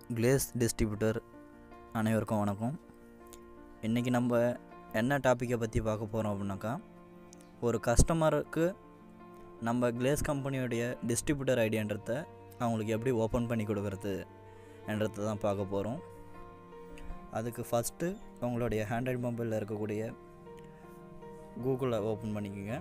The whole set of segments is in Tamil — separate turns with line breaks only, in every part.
கிளேஸ் டிஸ்ட்ரிபியூட்டர் அனைவருக்கும் வணக்கம் இன்றைக்கி நம்ம என்ன டாப்பிக்கை பற்றி பார்க்க போகிறோம் அப்படின்னாக்கா ஒரு கஸ்டமருக்கு நம்ம கிளேஸ் கம்பெனியுடைய டிஸ்ட்ரிபியூட்டர் ஐடியான்றத அவங்களுக்கு எப்படி ஓப்பன் பண்ணி கொடுக்கறது என்றதை தான் பார்க்க போகிறோம் அதுக்கு ஃபஸ்ட்டு உங்களுடைய ஹேண்ட்ராய்ட் மொபைலில் இருக்கக்கூடிய கூகுளை ஓப்பன் பண்ணிக்கோங்க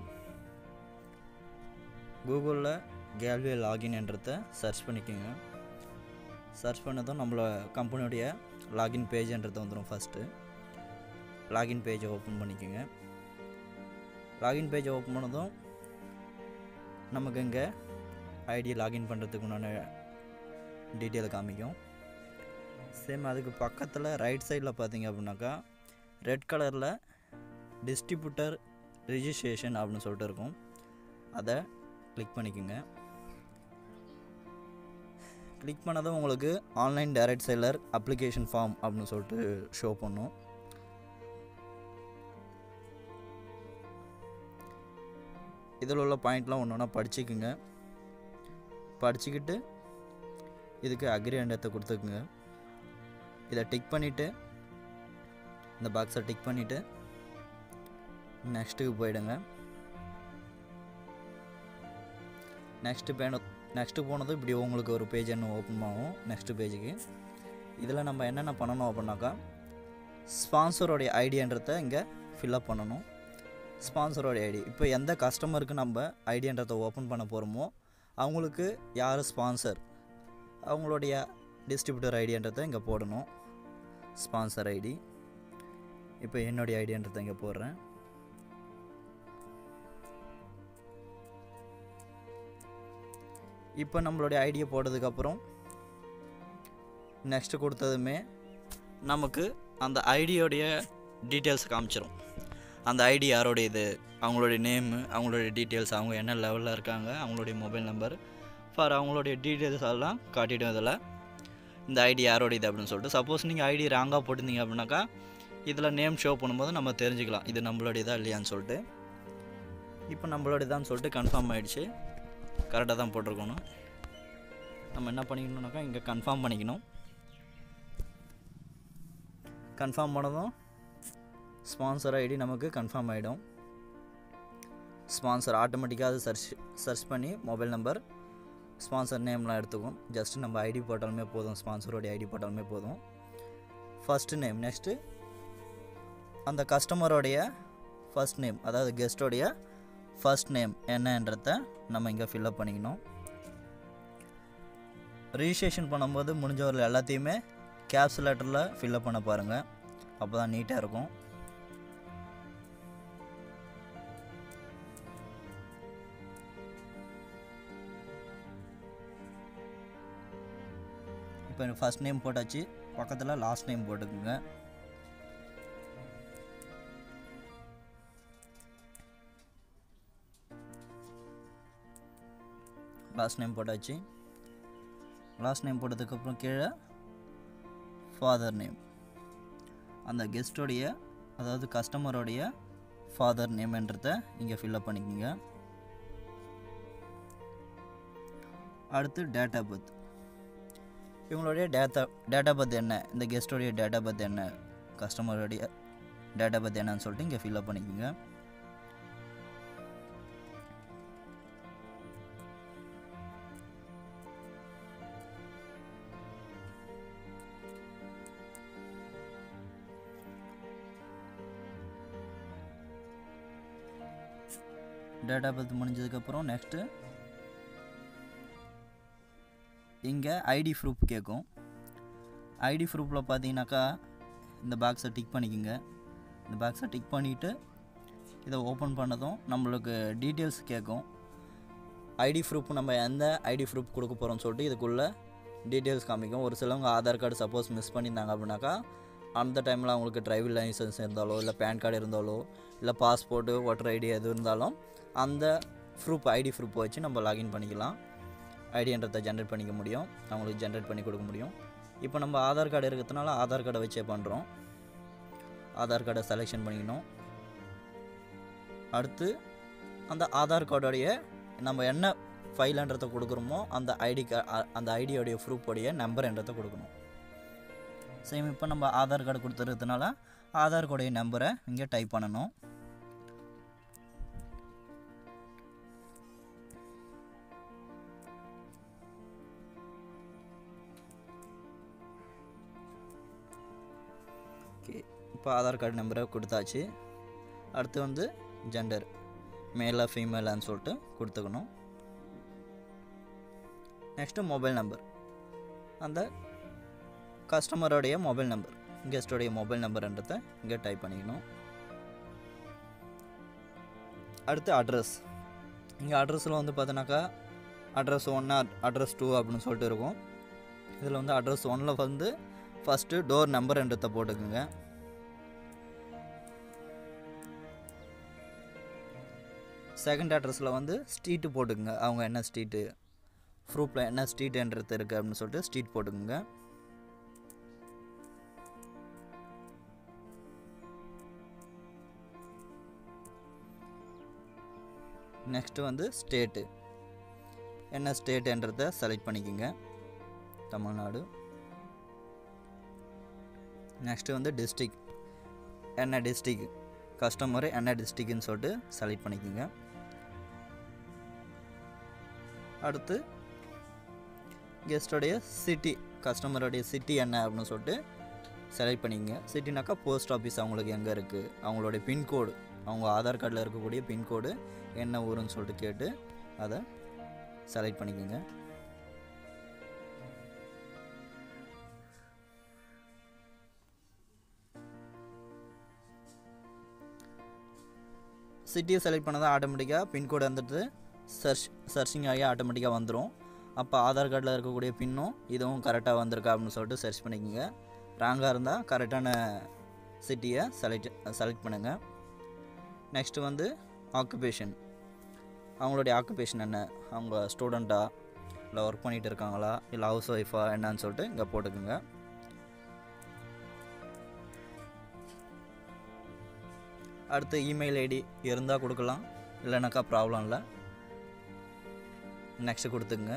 கூகுளில் கேல்வே லாகின்ன்றதை சர்ச் பண்ணிக்கோங்க சர்ச் பண்ணதும் நம்மள கம்பெனியுடைய லாகின் பேஜ்ன்றது வந்துடும் ஃபஸ்ட்டு லாகின் பேஜை ஓப்பன் பண்ணிக்கோங்க லாகின் பேஜை ஓப்பன் பண்ணதும் நமக்கு இங்கே ஐடி லாகின் பண்ணுறதுக்கு உண்டான டீட்டெயில் காமிக்கும் சேம் அதுக்கு பக்கத்தில் ரைட் சைடில் பார்த்தீங்க அப்படின்னாக்கா ரெட் கலரில் டிஸ்ட்ரிபியூட்டர் ரிஜிஸ்ட்ரேஷன் அப்படின்னு சொல்லிட்டு இருக்கும் அதை கிளிக் பண்ணிக்கோங்க கிளிக் பண்ணதும் உங்களுக்கு online direct seller application form அப்படின்னு சொல்லிட்டு ஷோ பண்ணும் இதில் உள்ள பாயிண்ட்லாம் ஒன்று ஒன்றா படிச்சுக்குங்க படிச்சுக்கிட்டு இதுக்கு அக்ரி எண்ணத்தை கொடுத்துக்குங்க இதை டிக் பண்ணிவிட்டு இந்த பாக்ஸை டிக் பண்ணிவிட்டு நெக்ஸ்ட்டுக்கு போயிடுங்க நெக்ஸ்ட்டு பேன நெக்ஸ்ட்டு போனதும் இப்படி உங்களுக்கு ஒரு பேஜ் என்ன ஓப்பன் ஆகும் நெக்ஸ்ட்டு பேஜுக்கு இதில் நம்ம என்னென்ன பண்ணணும் அப்படின்னாக்கா ஸ்பான்சரோடைய ஐடியன்றதை இங்கே ஃபில்அப் பண்ணணும் ஸ்பான்சரோடைய ஐடி இப்போ எந்த கஸ்டமருக்கு நம்ம ஐடியன்றதை ஓப்பன் பண்ண போகிறோமோ அவங்களுக்கு யார் ஸ்பான்சர் அவங்களுடைய டிஸ்ட்ரிபியூட்டர் ஐடியன்றதை இங்கே போடணும் ஸ்பான்சர் ஐடி இப்போ என்னுடைய ஐடியன்றதை இங்கே போடுறேன் இப்போ நம்மளுடைய ஐடியை போட்டதுக்கப்புறம் நெக்ஸ்ட்டு கொடுத்ததுமே நமக்கு அந்த ஐடியோடைய டீட்டெயில்ஸ் காமிச்சிரும் அந்த ஐடி யாரோடைய இது அவங்களுடைய நேமு அவங்களுடைய டீட்டெயில்ஸ் அவங்க என்ன லெவலில் இருக்காங்க அவங்களுடைய மொபைல் நம்பர் ஃபார் அவங்களுடைய டீட்டெயில்ஸ் எல்லாம் காட்டிடும் இதில் இந்த ஐடி யாரோடையது அப்படின்னு சொல்லிட்டு சப்போஸ் நீங்கள் ஐடி ராங்காக போட்டிருந்தீங்க அப்படின்னாக்கா இதில் நேம் ஷோ பண்ணும்போது நம்ம தெரிஞ்சுக்கலாம் இது நம்மளுடையதா இல்லையான்னு சொல்லிட்டு இப்போ நம்மளுடையதான்னு சொல்லிட்டு கன்ஃபார்ம் ஆகிடுச்சு கரெக்டாக தான் போட்டிருக்கணும் நம்ம என்ன பண்ணிக்கணும்னாக்கா இங்கே கன்ஃபார்ம் பண்ணிக்கணும் கன்ஃபார்ம் பண்ணதும் ஸ்பான்சர் ஐடி நமக்கு கன்ஃபார்ம் ஆகிடும் ஸ்பான்சர் ஆட்டோமேட்டிக்காக அது சர்ச் சர்ச் பண்ணி மொபைல் நம்பர் ஸ்பான்சர் நேம்லாம் எடுத்துக்கும் ஜஸ்ட் நம்ம ஐடி போட்டாலுமே போதும் ஸ்பான்சரோடைய ஐடி போட்டாலுமே போதும் ஃபஸ்ட்டு நேம் நெக்ஸ்ட்டு அந்த கஸ்டமரோடைய ஃபஸ்ட் நேம் அதாவது கெஸ்ட்டோடைய ஃபஸ்ட் நேம் என்னன்றத நம்ம இங்கே ஃபில்அப் பண்ணிக்கணும் ரிஜிஸ்ட்ரேஷன் பண்ணும்போது முடிஞ்சவர்கள் எல்லாத்தையுமே கேப்ஸ் லெட்டரில் ஃபில்அப் பண்ண பாருங்கள் அப்போ தான் நீட்டாக இருக்கும் இப்போ ஃபஸ்ட் நேம் போட்டாச்சு பக்கத்தில் லாஸ்ட் நேம் போட்டுக்குங்க லாஸ்ட் நேம் போட்டாச்சு லாஸ்ட் நேம் போட்டதுக்கப்புறம் கீழே ஃபாதர் நேம் அந்த கெஸ்ட்டோடைய அதாவது கஸ்டமரோடைய ஃபாதர் நேம்ன்றத இங்கே ஃபில்அப் பண்ணிக்கோங்க அடுத்து டேட்டா பர்த் இவங்களுடைய டேட்டா டேட்டா பர்த் என்ன இந்த கெஸ்ட்டோடைய டேட்டா பர்த் என்ன கஸ்டமருடைய டேட்டா பர்த் என்னன்னு சொல்லிட்டு இங்கே ஃபில்அப் பண்ணிக்கோங்க டேட்டா பர்த் முடிஞ்சதுக்கப்புறம் நெக்ஸ்ட்டு இங்கே ஐடி ப்ரூஃப் கேட்கும் ஐடி ப்ரூஃபில் பார்த்தீங்கன்னாக்கா இந்த பாக்ஸை டிக் பண்ணிக்கோங்க இந்த பாக்ஸை டிக் பண்ணிவிட்டு இதை ஓப்பன் பண்ணதும் நம்மளுக்கு டீட்டெயில்ஸ் கேட்கும் ஐடி ப்ரூஃப் நம்ம எந்த ஐடி ப்ரூஃப் கொடுக்க போகிறோம்னு சொல்லிட்டு இதுக்குள்ளே டீட்டெயில்ஸ் காமிக்கும் ஒரு சிலவங்க ஆதார் கார்டு சப்போஸ் மிஸ் பண்ணியிருந்தாங்க அப்படின்னாக்கா அந்த டைமில் அவங்களுக்கு டிரைவிங் லைசன்ஸ் இருந்தாலோ இல்லை பேன் கார்டு இருந்தாலோ இல்லை பாஸ்போர்ட்டு ஓட்டர் ஐடி எது இருந்தாலும் அந்த ப்ரூஃப் ஐடி ப்ரூஃப் வச்சு நம்ம லாகின் பண்ணிக்கலாம் ஐடின்றதை ஜென்ரேட் பண்ணிக்க முடியும் அவங்களுக்கு ஜென்ரேட் பண்ணி கொடுக்க முடியும் இப்போ நம்ம ஆதார் கார்டு இருக்கிறதுனால ஆதார் கார்டை வச்சே பண்ணுறோம் ஆதார் கார்டை செலெக்ஷன் பண்ணிக்கணும் அடுத்து அந்த ஆதார் கார்டோடைய நம்ம என்ன ஃபைல்ன்றதை கொடுக்குறோமோ அந்த ஐடி கா அந்த ஐடியோடைய ப்ரூஃபோடைய நம்பர்ன்றதை கொடுக்கணும் சேம் இப்போ நம்ம ஆதார் கார்டு கொடுத்துருக்கிறதுனால ஆதார் கார்டைய நம்பரை இங்கே டைப் பண்ணணும் ஓகே இப்போ ஆதார் கார்டு நம்பரை கொடுத்தாச்சு அடுத்து வந்து ஜெண்டர் மேலா ஃபீமேலான்னு சொல்லிட்டு கொடுத்துக்கணும் நெக்ஸ்ட்டு மொபைல் நம்பர் அந்த கஸ்டமரோடைய மொபைல் நம்பர் கெஸ்டோடைய மொபைல் நம்பர்ன்றதை இங்கே டைப் பண்ணிக்கணும் அடுத்து அட்ரஸ் இங்கே அட்ரஸில் வந்து பார்த்தோன்னாக்கா அட்ரஸ் ஒன்று அட்ரஸ் டூ அப்படின்னு சொல்லிட்டு இருக்கும் இதில் வந்து அட்ரஸ் ஒன்னில் வந்து ஃபஸ்ட்டு டோர் நம்பர்ன்றதை போட்டுக்குங்க செகண்ட் அட்ரஸில் வந்து ஸ்ட்ரீட்டு போட்டுக்குங்க அவங்க என்ன ஸ்ட்ரீட்டு ப்ரூஃபில் என்ன ஸ்ட்ரீட்ன்றது இருக்குது அப்படின்னு சொல்லிட்டு ஸ்ட்ரீட் போட்டுக்குங்க நெக்ஸ்ட்டு வந்து ஸ்டேட்டு என்ன ஸ்டேட்டுன்றதை செலக்ட் பண்ணிக்கோங்க தமிழ்நாடு நெக்ஸ்ட்டு வந்து டிஸ்ட்ரிக் என்ன டிஸ்ட்ரிக் கஸ்டமர் என்ன டிஸ்ட்ரிக்ட்னு சொல்லிட்டு செலக்ட் பண்ணிக்கோங்க அடுத்து கெஸ்டோடைய சிட்டி கஸ்டமருடைய சிட்டி என்ன அப்படின்னு சொல்லிட்டு செலக்ட் பண்ணிக்கங்க சிட்டினாக்கா போஸ்ட் ஆஃபீஸ் அவங்களுக்கு எங்கே இருக்குது அவங்களுடைய பின்கோடு அவங்க ஆதார் கார்டில் இருக்கக்கூடிய பின்கோடு என்ன ஊருன்னு சொல்லிட்டு கேட்டு அதை செலக்ட் பண்ணிக்கோங்க சிட்டியை செலக்ட் பண்ணதான் ஆட்டோமேட்டிக்காக பின்கோடு வந்துட்டு சர்ச் சர்ச்சிங் ஆகி ஆட்டோமேட்டிக்காக வந்துடும் அப்போ ஆதார் கார்டில் இருக்கக்கூடிய பின்னும் இதுவும் கரெக்டாக வந்திருக்கா அப்படின்னு சொல்லிட்டு சர்ச் பண்ணிக்கோங்க ராங்காக இருந்தால் கரெக்டான சிட்டியை செலக்ட் செலக்ட் பண்ணுங்கள் நெக்ஸ்ட்டு வந்து ஆக்குபேஷன் அவங்களுடைய ஆக்குபேஷன் என்ன அவங்க ஸ்டூடெண்ட்டா இல்லை ஒர்க் பண்ணிகிட்டு இருக்காங்களா இல்லை ஹவுஸ் ஒய்ஃபா என்னன்னு சொல்லிட்டு இங்கே போட்டுக்குங்க அடுத்து இமெயில் ஐடி இருந்தால் கொடுக்கலாம் இல்லைனாக்கா ப்ராப்ளம் இல்லை நெக்ஸ்ட்டு கொடுத்துங்க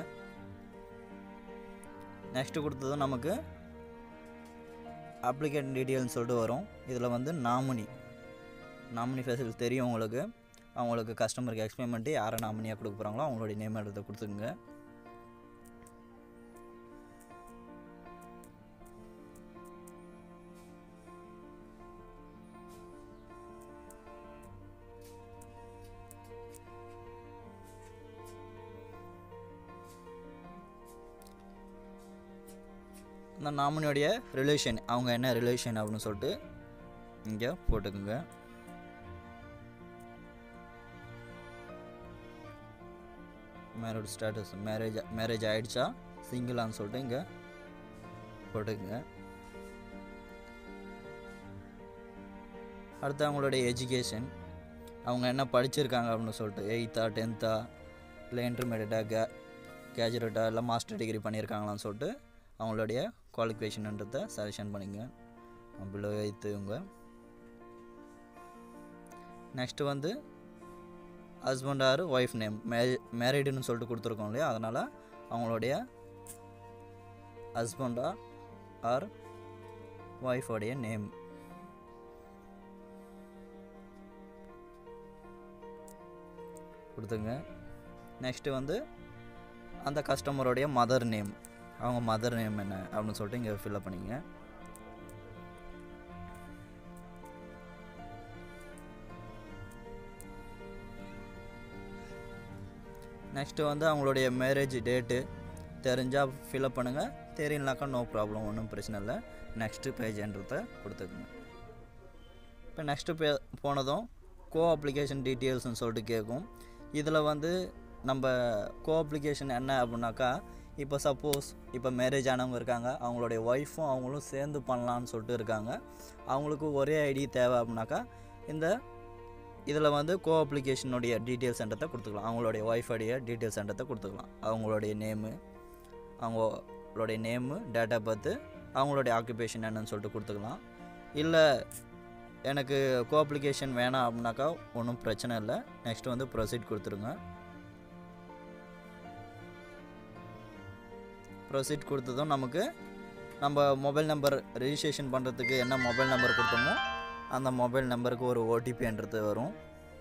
நெக்ஸ்ட்டு கொடுத்ததும் நமக்கு அப்ளிகேஷன் டீட்டெயில்னு சொல்லிட்டு வரும் இதில் வந்து நாமினி நாமினி ஃபெசிலிட்டி தெரியும் உங்களுக்கு அவங்களுக்கு கஸ்டமருக்கு எக்ஸ்பிளைன் பண்ணிட்டு யாரை நாமினியாக கொடுக்க போகிறாங்களோ அவங்களுடைய நேம் எடுத்து கொடுத்துங்க அந்த நாமினியோடைய ரிலேஷன் அவங்க என்ன ரிலேஷன் அப்படின்னு சொல்லிட்டு இங்கே போட்டுக்குங்க மேரேஜ் ஸ்டேட்டஸ் மேரேஜ் மேரேஜ் ஆயிடுச்சா சிங்கிளான்னு சொல்லிட்டு இங்கே போட்டுக்குங்க அடுத்து அவங்களுடைய எஜுகேஷன் அவங்க என்ன படிச்சிருக்காங்க அப்படின்னு சொல்லிட்டு எயித்தா டென்த்தா இல்லை இன்டர்மீடியட்டா கே கேஜுவேட்டா இல்லை மாஸ்டர் டிகிரி பண்ணியிருக்காங்களான்னு சொல்லிட்டு அவங்களுடைய குவாலிஃபிகேஷன்ன்றதை செலெக்ஷன் பண்ணிங்க பிலோ எயித்து இவங்க நெக்ஸ்ட்டு வந்து ஹஸ்பண்ட் ஆர் ஒய்ஃப் நேம் மேரே மேரீடுன்னு சொல்லிட்டு கொடுத்துருக்கோம் இல்லையா அதனால் அவங்களுடைய ஹஸ்பண்டா ஆர் ஒய்ஃபோடைய நேம் கொடுத்துங்க நெக்ஸ்ட்டு வந்து அந்த கஸ்டமருடைய மதர் நேம் அவங்க மதர் நேம் என்ன அப்படின்னு சொல்லிட்டு இங்கே ஃபில்அப் பண்ணிங்க நெக்ஸ்ட்டு வந்து அவங்களுடைய மேரேஜ் டேட்டு தெரிஞ்சால் ஃபில்அப் பண்ணுங்கள் தெரியலனாக்கா நோ ப்ராப்ளம் ஒன்றும் பிரச்சனை இல்லை நெக்ஸ்ட்டு பேஜ்ன்றதை கொடுத்துக்குங்க இப்போ நெக்ஸ்ட்டு பே போனதும் கோ அப்ளிகேஷன் டீட்டெயில்ஸ்னு சொல்லிட்டு கேட்கும் இதில் வந்து நம்ம கோ அப்ளிகேஷன் என்ன அப்படின்னாக்கா இப்போ சப்போஸ் இப்போ மேரேஜ் ஆனவங்க இருக்காங்க அவங்களுடைய ஒய்ஃபும் அவங்களும் சேர்ந்து பண்ணலான்னு சொல்லிட்டு இருக்காங்க அவங்களுக்கு ஒரே ஐடி தேவை அப்படின்னாக்கா இந்த இதில் வந்து கோ அப்ளிகேஷனுடைய டீட்டெயில்ஸ் சென்டத்தை கொடுத்துக்கலாம் அவங்களுடைய ஒய்ஃபுடைய டீட்டெயில்ஸ் சென்டத்தை கொடுத்துக்கலாம் அவங்களுடைய நேமு அவங்களுடைய நேமு டேட் ஆஃப் பர்த்து அவங்களுடைய ஆக்குபேஷன் என்னன்னு சொல்லிட்டு கொடுத்துக்கலாம் இல்லை எனக்கு கோ அப்ளிகேஷன் வேணாம் அப்படின்னாக்கா ஒன்றும் பிரச்சனை இல்லை நெக்ஸ்ட் வந்து ப்ரொசீட் கொடுத்துருங்க ப்ரொசீட் கொடுத்ததும் நமக்கு நம்ம மொபைல் நம்பர் ரெஜிஸ்ட்ரேஷன் பண்ணுறதுக்கு என்ன மொபைல் நம்பர் கொடுத்தோமோ அந்த மொபைல் நம்பருக்கு ஒரு ஓடிபின்றது வரும்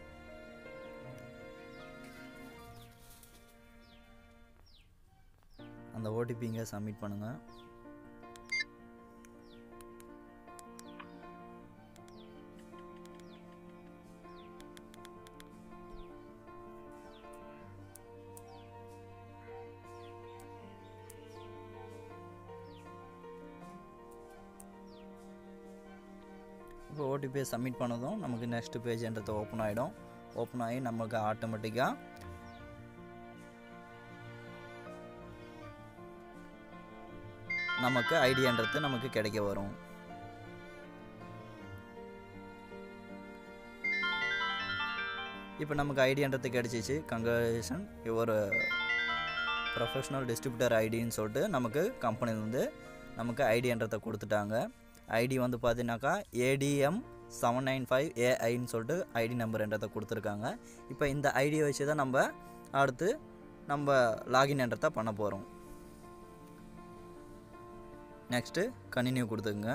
அந்த ஓடிபி இங்கே சப்மிட் பண்ணுங்கள் இப்போ ஓடிபியை சப்மிட் பண்ணதும் நமக்கு நெக்ஸ்ட் பேஜ்ன்றது ஓப்பன் ஆகிடும் ஓப்பன் ஆகி நமக்கு ஆட்டோமேட்டிக்காக நமக்கு ஐடியான்றது நமக்கு கிடைக்க வரும் இப்போ நமக்கு ஐடியான்றது கிடைச்சிச்சு கங்க்ராச்சுலேஷன் ஒரு ப்ரொஃபஷ்னல் டிஸ்ட்ரிபியூட்டர் ஐடின்னு சொல்லிட்டு நமக்கு கம்பெனி வந்து நமக்கு ஐடின்றதை கொடுத்துட்டாங்க ஐடி வந்து பார்த்தீங்கன்னாக்கா ஏடிஎம் செவன் நைன் ஃபைவ் ஏஐன்னு சொல்லிட்டு ஐடி நம்பர்ன்றதை கொடுத்துருக்காங்க இப்போ இந்த ஐடியை வச்சு தான் நம்ம அடுத்து நம்ம லாகின்ன்றதை பண்ண போகிறோம் நெக்ஸ்ட்டு கண்டினியூ கொடுத்துங்க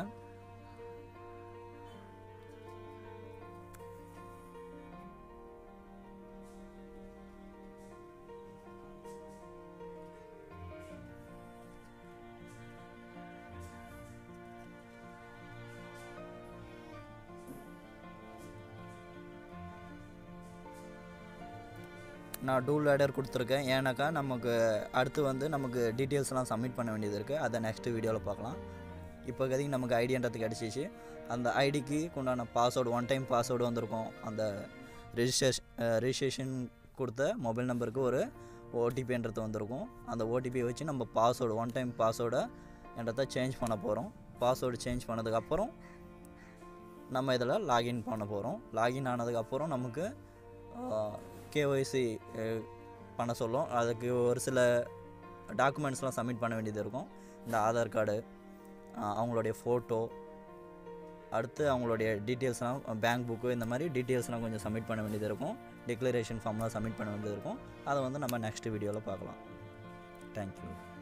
நான் டூல் லேடர் கொடுத்துருக்கேன் ஏன்னாக்கா நமக்கு அடுத்து வந்து நமக்கு டீட்டெயில்ஸ்லாம் சப்மிட் பண்ண வேண்டியது இருக்குது அதை நெக்ஸ்ட் வீடியோவில் பார்க்கலாம் இப்போதைக்கு நமக்கு ஐடின்றது கிடச்சிச்சு அந்த ஐடிக்கு உண்டான பாஸ்வேர்டு ஒன் டைம் பாஸ்வேர்டு வந்திருக்கும் அந்த ரெஜிஸ்ட்ரேஷன் ரெஜிஸ்ட்ரேஷன் கொடுத்த மொபைல் நம்பருக்கு ஒரு ஓடிபின்றது வந்திருக்கும் அந்த ஓடிபியை வச்சு நம்ம பாஸ்வேர்டு ஒன் டைம் பாஸ்வேர்டை என்றதை சேஞ்ச் பண்ண போகிறோம் பாஸ்வேர்டு சேஞ்ச் பண்ணதுக்கப்புறம் நம்ம இதில் லாகின் பண்ண போகிறோம் லாகின் ஆனதுக்கப்புறம் நமக்கு கேஒய்சி பண்ண சொல்லும் அதுக்கு ஒரு சில டாக்குமெண்ட்ஸ்லாம் சப்மிட் பண்ண வேண்டியது இருக்கும் இந்த ஆதார் கார்டு அவங்களுடைய ஃபோட்டோ அடுத்து அவங்களுடைய டீட்டெயில்ஸ்லாம் பேங்க் புக்கு இந்த மாதிரி டீட்டெயில்ஸ்லாம் கொஞ்சம் சப்மிட் பண்ண வேண்டியது இருக்கும் டிக்ளரேஷன் ஃபார்ம்லாம் சப்மிட் பண்ண வேண்டியது இருக்கும் அதை வந்து நம்ம நெக்ஸ்ட் வீடியோவில் பார்க்கலாம் தேங்க்யூ